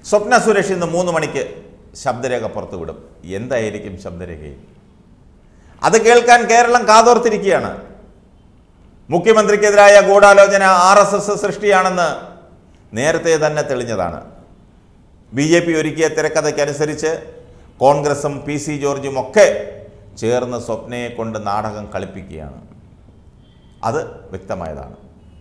സ്വപ്ന സുരേഷ് ഇന്ന് മൂന്ന് മണിക്ക് ശബ്ദരേഖ പുറത്തുവിടും എന്തായിരിക്കും ശബ്ദരേഖയിൽ അത് കേൾക്കാൻ കേരളം കാതോർത്തിരിക്കുകയാണ് മുഖ്യമന്ത്രിക്കെതിരായ ഗൂഢാലോചന ആർ എസ് എസ് സൃഷ്ടിയാണെന്ന് നേരത്തെ തന്നെ തെളിഞ്ഞതാണ് ബി ജെ പി ഒരുക്കിയ തിരക്കഥയ്ക്കനുസരിച്ച് കോൺഗ്രസും പി സി ജോർജും ഒക്കെ ചേർന്ന് സ്വപ്നയെ കൊണ്ട് നാടകം കളിപ്പിക്കുകയാണ് അത് വ്യക്തമായതാണ്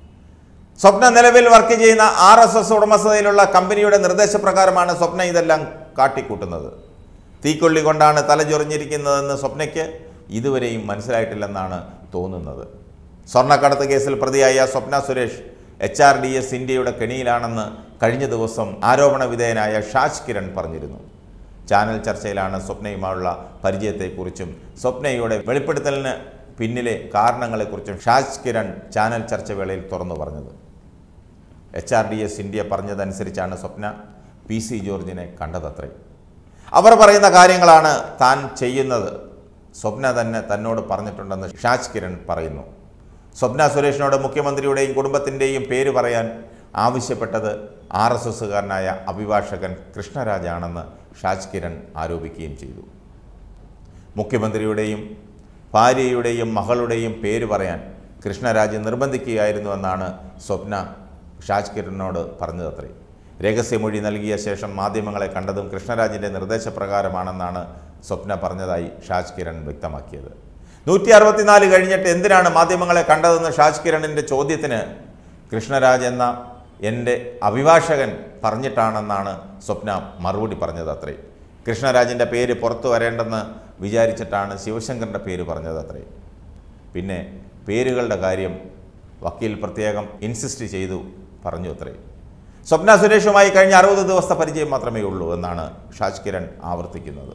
സ്വപ്ന നിലവിൽ വർക്ക് ചെയ്യുന്ന ആർ എസ് എസ് ഉടമസ്ഥതയിലുള്ള കമ്പനിയുടെ നിർദ്ദേശപ്രകാരമാണ് സ്വപ്ന ഇതെല്ലാം കാട്ടിക്കൂട്ടുന്നത് തീക്കൊള്ളി കൊണ്ടാണ് തലചൊറിഞ്ഞിരിക്കുന്നതെന്ന് സ്വപ്നയ്ക്ക് ഇതുവരെയും മനസ്സിലായിട്ടില്ലെന്നാണ് തോന്നുന്നത് സ്വർണ്ണക്കടത്ത് കേസിൽ പ്രതിയായ Swapna Suresh H R D S ഇന്ത്യയുടെ കെണിയിലാണെന്ന് കഴിഞ്ഞ ദിവസം ആരോപണ വിധേയനായ ഷാജ് കിരൺ പറഞ്ഞിരുന്നു ചാനൽ ചർച്ചയിലാണ് സ്വപ്നയുമായുള്ള പരിചയത്തെക്കുറിച്ചും സ്വപ്നയുടെ വെളിപ്പെടുത്തലിന് പിന്നിലെ കാരണങ്ങളെക്കുറിച്ചും ഷാജ് കിരൺ ചാനൽ ചർച്ചവേളയിൽ തുറന്നു പറഞ്ഞത് H R D S India പറഞ്ഞതനുസരിച്ചാണ് സ്വപ്ന പി സി ജോർജിനെ കണ്ടതത്രേ അവർ പറയുന്ന കാര്യങ്ങളാണ് താൻ ചെയ്യുന്നത് സ്വപ്ന തന്നെ തന്നോട് പറഞ്ഞിട്ടുണ്ടെന്ന് ഷാജ് കിരൺ പറയുന്നു സ്വപ്ന സുരേഷിനോട് മുഖ്യമന്ത്രിയുടെയും കുടുംബത്തിൻ്റെയും പേര് പറയാൻ ആവശ്യപ്പെട്ടത് ആർ എസ് എസുകാരനായ അഭിഭാഷകൻ കൃഷ്ണരാജാണെന്ന് ഷാജ് കിരൺ ആരോപിക്കുകയും ചെയ്തു മുഖ്യമന്ത്രിയുടെയും ഭാര്യയുടെയും മകളുടെയും പേര് പറയാൻ കൃഷ്ണരാജ് നിർബന്ധിക്കുകയായിരുന്നുവെന്നാണ് സ്വപ്ന ഷാജ് കിരണിനോട് പറഞ്ഞതത്രേ രഹസ്യമൊഴി നൽകിയ ശേഷം മാധ്യമങ്ങളെ കണ്ടതും കൃഷ്ണരാജിൻ്റെ നിർദ്ദേശപ്രകാരമാണെന്നാണ് സ്വപ്ന പറഞ്ഞതായി ഷാജ് കിരൺ വ്യക്തമാക്കിയത് നൂറ്റി അറുപത്തിനാല് കഴിഞ്ഞിട്ട് എന്തിനാണ് മാധ്യമങ്ങളെ കണ്ടതെന്ന് ഷാജ് കിരണിൻ്റെ ചോദ്യത്തിന് കൃഷ്ണരാജ് എന്ന എൻ്റെ അഭിഭാഷകൻ പറഞ്ഞിട്ടാണെന്നാണ് സ്വപ്ന മറുപടി പറഞ്ഞത് അത്രേ കൃഷ്ണരാജിൻ്റെ പേര് പുറത്തു വരേണ്ടെന്ന് വിചാരിച്ചിട്ടാണ് ശിവശങ്കറിൻ്റെ പേര് പറഞ്ഞത് അത്രേ പിന്നെ പേരുകളുടെ കാര്യം വക്കീൽ പ്രത്യേകം ഇൻസിസ്റ്റ് ചെയ്തു പറഞ്ഞു അത്രേ സ്വപ്ന സുരേഷുമായി കഴിഞ്ഞ അറുപത് ദിവസത്തെ പരിചയം മാത്രമേ ഉള്ളൂ എന്നാണ് ഷാജ് കിരൺ ആവർത്തിക്കുന്നത്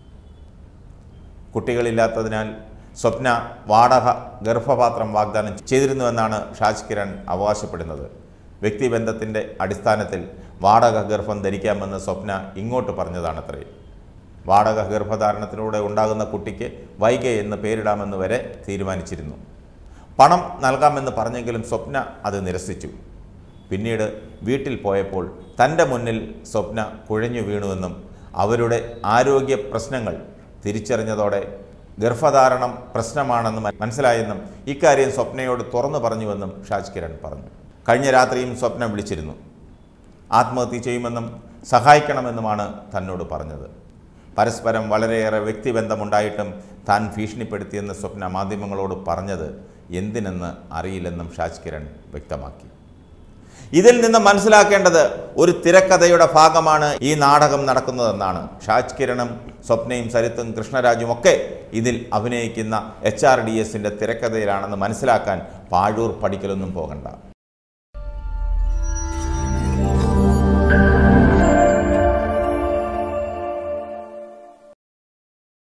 കുട്ടികളില്ലാത്തതിനാൽ സ്വപ്ന വാടക ഗർഭപാത്രം വാഗ്ദാനം ചെയ്തിരുന്നുവെന്നാണ് ഷാജ് കിരൺ അവകാശപ്പെടുന്നത് വ്യക്തിബന്ധത്തിൻ്റെ അടിസ്ഥാനത്തിൽ വാടക ഗർഭം ധരിക്കാമെന്ന് സ്വപ്ന ഇങ്ങോട്ട് പറഞ്ഞതാണത്രേ വാടക ഗർഭധാരണത്തിലൂടെ ഉണ്ടാകുന്ന കുട്ടിക്ക് വൈകെ എന്ന് പേരിടാമെന്ന് വരെ തീരുമാനിച്ചിരുന്നു പണം നൽകാമെന്ന് പറഞ്ഞെങ്കിലും സ്വപ്ന അത് നിരസിച്ചു പിന്നീട് വീട്ടിൽ പോയപ്പോൾ തൻ്റെ മുന്നിൽ സ്വപ്ന കുഴഞ്ഞു വീണുവെന്നും അവരുടെ ആരോഗ്യ പ്രശ്നങ്ങൾ തിരിച്ചറിഞ്ഞതോടെ ഗർഭധാരണം പ്രശ്നമാണെന്ന് മ- മനസ്സിലായെന്നും ഇക്കാര്യം സ്വപ്നയോട് തുറന്നു പറഞ്ഞുവെന്നും ഷാജ് കിരൺ പറഞ്ഞു കഴിഞ്ഞ രാത്രിയും സ്വപ്ന വിളിച്ചിരുന്നു ആത്മഹത്യ ചെയ്യുമെന്നും സഹായിക്കണമെന്നുമാണ് തന്നോട് പറഞ്ഞത് പരസ്പരം വളരെയേറെ വ്യക്തിബന്ധമുണ്ടായിട്ടും താൻ ഭീഷണിപ്പെടുത്തിയെന്ന് സ്വപ്ന മാധ്യമങ്ങളോട് പറഞ്ഞത് എന്തിനെന്ന് അറിയില്ലെന്നും ഷാജ് കിരൺ വ്യക്തമാക്കി ഇതിൽ നിന്ന് മനസ്സിലാക്കേണ്ടത് ഒരു തിരക്കഥയുടെ ഭാഗമാണ് ഈ നാടകം നടക്കുന്നതെന്നാണ് ഷാജ് കിരണും സ്വപ്നയും സരിത്തും കൃഷ്ണരാജും ഒക്കെ ഇതിൽ അഭിനയിക്കുന്ന എച്ച് ആർ ഡി എസിൻ്റെ തിരക്കഥയിലാണെന്ന് മനസ്സിലാക്കാൻ പാഴൂർ പഠിക്കലൊന്നും പോകണ്ട